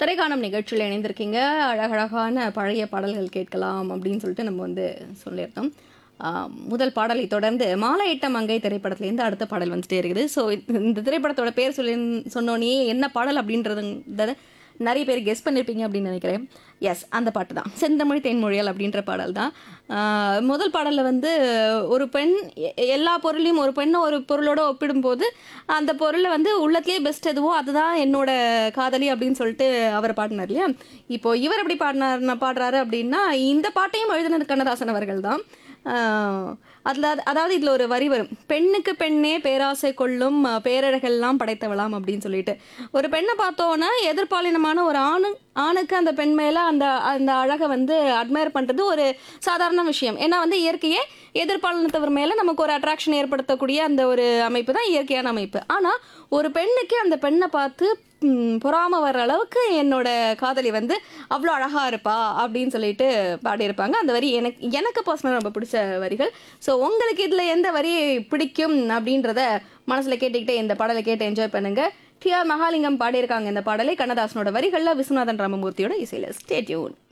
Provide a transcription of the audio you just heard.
திரைக்காணும் நிகழ்ச்சியில் இணைந்திருக்கீங்க அழகழகான பழைய பாடல்கள் கேட்கலாம் அப்படின்னு சொல்லிட்டு நம்ம வந்து சொல்லியிருந்தோம் ஆஹ் முதல் பாடலை தொடர்ந்து மாலையிட்ட மங்கை திரைப்படத்துலேருந்து அடுத்த பாடல் வந்துட்டே இருக்குது ஸோ இந்த திரைப்படத்தோட பேர் சொல்லி சொன்னோன்னே என்ன பாடல் அப்படின்றத நிறைய பேர் கெஸ் பண்ணியிருப்பீங்க அப்படின்னு நினைக்கிறேன் எஸ் அந்த பாட்டு தான் செந்தமிழ் தேன்மொழியல் அப்படின்ற பாடல் தான் ஆஹ் முதல் பாடலில் வந்து ஒரு பெண் எ- எல்லா பொருளையும் ஒரு பெண்ணை ஒரு பொருளோட ஒப்பிடும்போது அந்த பொருளை வந்து உள்ளத்துலேயே பெஸ்ட் எதுவோ அதுதான் என்னோட காதலி அப்படின்னு சொல்லிட்டு அவர் பாடினார் இல்லையா இப்போ இவர் எப்படி பாடினார் பாடுறாரு அப்படின்னா இந்த பாட்டையும் எழுதினது கண்ணதாசன் அவர்கள் தான் அதில் அதாவது இதில் ஒரு வரி வரும் பெண்ணுக்கு பெண்ணே பேராசை கொள்ளும் அஹ், பேரழகெல்லாம் படைத்தவளாம் அப்படின்னு சொல்லிட்டு ஒரு பெண்ணை பார்த்தோன்னா எதிர்பாலினமான ஒரு ஆணு ஆணுக்கு அந்த பெண் மேலே அந்த அந்த அழகை வந்து அட்மையர் பண்ணுறது ஒரு சாதாரண விஷயம் ஏன்னா வந்து இயற்கையே எதிர்பாலினத்தவர் மேலே நமக்கு ஒரு அட்ராக்ஷன் ஏற்படுத்தக்கூடிய அந்த ஒரு அமைப்பு தான் இயற்கையான அமைப்பு ஆனால் ஒரு பெண்ணுக்கு அந்த பெண்ணை பார்த்து ம், பொறாம வர்ற அளவுக்கு என்னோட காதலி வந்து அவ்வளோ அழகா இருப்பா அப்படின்னு சொல்லிட்டு பாடியிருப்பாங்க அந்த வரி எனக்கு எனக்கு பர்சனலாக ரொம்ப பிடிச்ச வரிகள் ஸோ உங்களுக்கு இதில் எந்த வரி பிடிக்கும் அப்படின்றத மனசில் கேட்டுக்கிட்டே இந்த பாடலை கேட்டு என்ஜாய் பண்ணுங்க டி ஆர் மகாலிங்கம் பாடியிருக்காங்க இந்த பாடலை கண்ணதாசனோட வரிகளில் விஸ்வநாதன் ராமமூர்த்தியோட இசையில் ஸ்டேட்யூன்